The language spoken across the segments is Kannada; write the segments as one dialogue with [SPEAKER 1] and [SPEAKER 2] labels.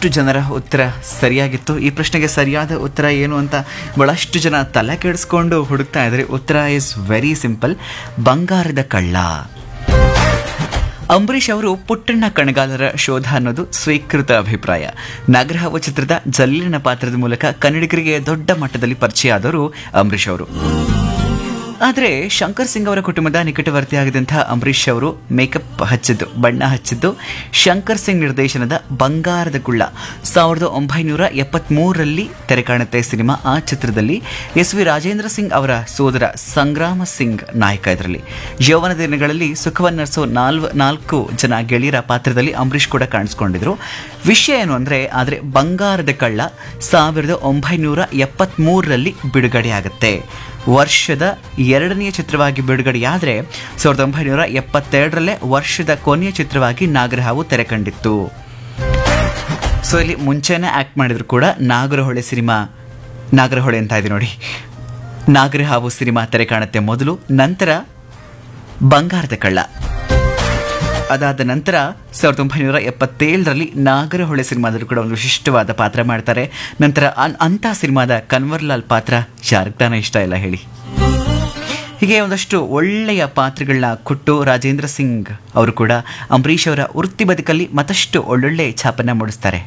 [SPEAKER 1] ಬಹಳಷ್ಟು ಜನರ ಉತ್ತರ ಸರಿಯಾಗಿತ್ತು ಈ ಪ್ರಶ್ನೆಗೆ ಸರಿಯಾದ ಉತ್ತರ ಏನು ಅಂತ ಬಹಳಷ್ಟು ಜನ ತಲೆ ಕೆಡಿಸ್ಕೊಂಡು ಹುಡುಕ್ತಾ ಇದ್ದಾರೆ ಉತ್ತರ ಇಸ್ ವೆರಿ ಸಿಂಪಲ್ ಬಂಗಾರದ ಕಳ್ಳ ಅಂಬರೀಷ್ ಅವರು ಪುಟ್ಟಣ್ಣ ಕಣಗಾಲರ ಶೋಧ ಅನ್ನೋದು ಸ್ವೀಕೃತ ಅಭಿಪ್ರಾಯ ನಾಗರಹಾವು ಚಿತ್ರದ ಜಲ್ಲಿನ ಪಾತ್ರದ ಮೂಲಕ ಕನ್ನಡಿಗರಿಗೆ ದೊಡ್ಡ ಮಟ್ಟದಲ್ಲಿ ಪರಿಚಯ ಆದವರು ಅಂಬರೀಷ್ ಅವರು ಆದರೆ ಶಂಕರ್ ಸಿಂಗ್ ಅವರ ಕುಟುಂಬದ ನಿಕಟವರ್ತಿಯಾಗಿದ್ದಂತಹ ಅಂಬರೀಷ್ ಅವರು ಮೇಕಪ್ ಹಚ್ಚಿದ್ದು ಬಣ್ಣ ಹಚ್ಚಿದ್ದು ಶಂಕರ್ ಸಿಂಗ್ ನಿರ್ದೇಶನದ ಬಂಗಾರದ ಗುಳ್ಳ ಸಾವಿರದ ಒಂಬೈನೂರ ಎಪ್ಪತ್ಮೂರರಲ್ಲಿ ತೆರೆ ಕಾಣುತ್ತೆ ಸಿನಿಮಾ ಆ ಚಿತ್ರದಲ್ಲಿ ಎಸ್ ವಿ ರಾಜೇಂದ್ರ ಸಿಂಗ್ ಅವರ ಸೋದರ ಸಂಗ್ರಾಮ ಸಿಂಗ್ ನಾಯಕ ಇದರಲ್ಲಿ ಯೌವನ ದಿನಗಳಲ್ಲಿ ಸುಖವನ್ನರಿಸೋ ನಾಲ್ವ ನಾಲ್ಕು ಜನ ಗೆಳೆಯರ ಪಾತ್ರದಲ್ಲಿ ಅಂಬರೀಷ್ ಕೂಡ ಕಾಣಿಸ್ಕೊಂಡಿದ್ರು ವಿಷಯ ಏನು ಅಂದರೆ ಆದರೆ ಬಂಗಾರದ ಕಳ್ಳ ಸಾವಿರದ ಒಂಬೈನೂರ ಎಪ್ಪತ್ಮೂರರಲ್ಲಿ ಬಿಡುಗಡೆ ಆಗುತ್ತೆ ವರ್ಷದ ಎರಡನೆಯ ಚಿತ್ರವಾಗಿ ಬಿಡುಗಡೆಯಾದರೆ ಸಾವಿರದ ಒಂಬೈನೂರ ಎಪ್ಪತ್ತೆರಡರಲ್ಲೇ ವರ್ಷದ ಕೊನೆಯ ಚಿತ್ರವಾಗಿ ನಾಗರಹಾವು ತೆರೆ ಕಂಡಿತ್ತು ಸೊ ಇಲ್ಲಿ ಮುಂಚೆನೇ ಆ್ಯಕ್ಟ್ ಮಾಡಿದ್ರು ಕೂಡ ನಾಗರಹೊಳೆ ಸಿನಿಮಾ ನಾಗರಹೊಳೆ ಅಂತ ಇದೆ ನೋಡಿ ನಾಗರಹಾವು ಸಿನಿಮಾ ತೆರೆ ಕಾಣುತ್ತೆ ಮೊದಲು ನಂತರ ಬಂಗಾರದ ಕಳ್ಳ ಅದಾದ ನಂತರ ಸಾವಿರದ ಒಂಬೈನೂರ ಎಪ್ಪತ್ತೇಳರಲ್ಲಿ ನಾಗರಹೊಳೆ ಸಿನಿಮಾದಲ್ಲೂ ಕೂಡ ಒಂದು ವಿಶಿಷ್ಟವಾದ ಪಾತ್ರ ಮಾಡ್ತಾರೆ ನಂತರ ಅನ್- ಅಂಥ ಸಿನಿಮಾದ ಕನ್ವರ್ಲಾಲ್ ಪಾತ್ರ ಯಾರಿಗೆ ತಾನೇ ಇಷ್ಟ ಇಲ್ಲ ಹೇಳಿ ಹೀಗೆ ಒಂದಷ್ಟು ಒಳ್ಳೆಯ ಪಾತ್ರಗಳನ್ನ ಕೊಟ್ಟು ರಾಜೇಂದ್ರ ಸಿಂಗ್ ಅವರು ಕೂಡ ಅಂಬರೀಷ್ ಅವರ ವೃತ್ತಿ ಬದುಕಲ್ಲಿ ಮತ್ತಷ್ಟು ಒಳ್ಳೊಳ್ಳೆ ಛಾಪನ್ನ ಮೂಡಿಸ್ತಾರೆ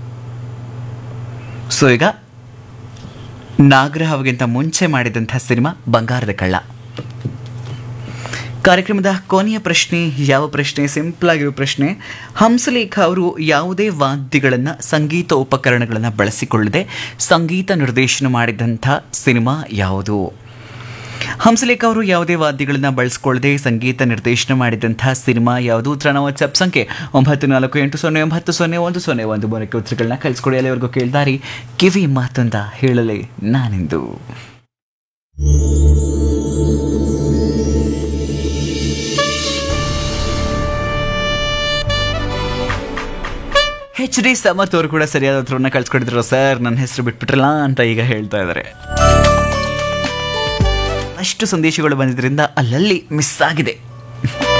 [SPEAKER 1] ಸೊ ಈಗ ನಾಗರಹಾವಿಗಿಂತ ಮುಂಚೆ ಮಾಡಿದಂಥ ಸಿನಿಮಾ ಬಂಗಾರದ ಕಳ್ಳ ಕಾರ್ಯಕ್ರಮದ ಕೊನೆಯ ಪ್ರಶ್ನೆ ಯಾವ ಪ್ರಶ್ನೆ ಸಿಂಪಲ್ ಆಗಿರೋ ಪ್ರಶ್ನೆ ಹಂಸಲೇಖ ಅವರು ಯಾವುದೇ ವಾದ್ಯಗಳನ್ನು ಸಂಗೀತ ಉಪಕರಣಗಳನ್ನು ಬಳಸಿಕೊಳ್ಳದೆ ಸಂಗೀತ ನಿರ್ದೇಶನ ಮಾಡಿದಂಥ ಸಿನಿಮಾ ಯಾವುದು ಹಂಸಲೇಖ ಅವರು ಯಾವುದೇ ವಾದ್ಯಗಳನ್ನು ಬಳಸಿಕೊಳ್ಳದೆ ಸಂಗೀತ ನಿರ್ದೇಶನ ಮಾಡಿದಂತಹ ಸಿನಿಮಾ ಯಾವುದು ಉತ್ತರ ನಾವು ವಾಟ್ಸ್ಆಪ್ ಸಂಖ್ಯೆ ಒಂಬತ್ತು ನಾಲ್ಕು ಎಂಟು ಸೊನ್ನೆ ಒಂಬತ್ತು ಸೊನ್ನೆ ಒಂದು ಸೊನ್ನೆ ಒಂದು ಮೂರಕ್ಕೆ ಉತ್ತರಗಳನ್ನ ಕಳಿಸ್ಕೊಡಿ ಅಲ್ಲಿವರೆಗೂ ಕೇಳ್ದಾರಿ ಕಿವಿ ಮಾತೊಂದ ಹೇಳಲೆ ನಾನಿಂದು ಎಚ್ ಡಿ ಸಮತ್ ಅವರು ಕೂಡ ಸರಿಯಾದ ಉತ್ತರವನ್ನು ಕಳ್ಸಿಕೊಟ್ಟಿದ್ರು ಸರ್ ನನ್ನ ಹೆಸರು ಬಿಟ್ಬಿಟ್ರಲ್ಲ ಅಂತ ಈಗ ಹೇಳ್ತಾ ಇದ್ದಾರೆ ಅಷ್ಟು ಸಂದೇಶಗಳು ಬಂದಿದ್ದರಿಂದ ಅಲ್ಲಲ್ಲಿ ಮಿಸ್ ಆಗಿದೆ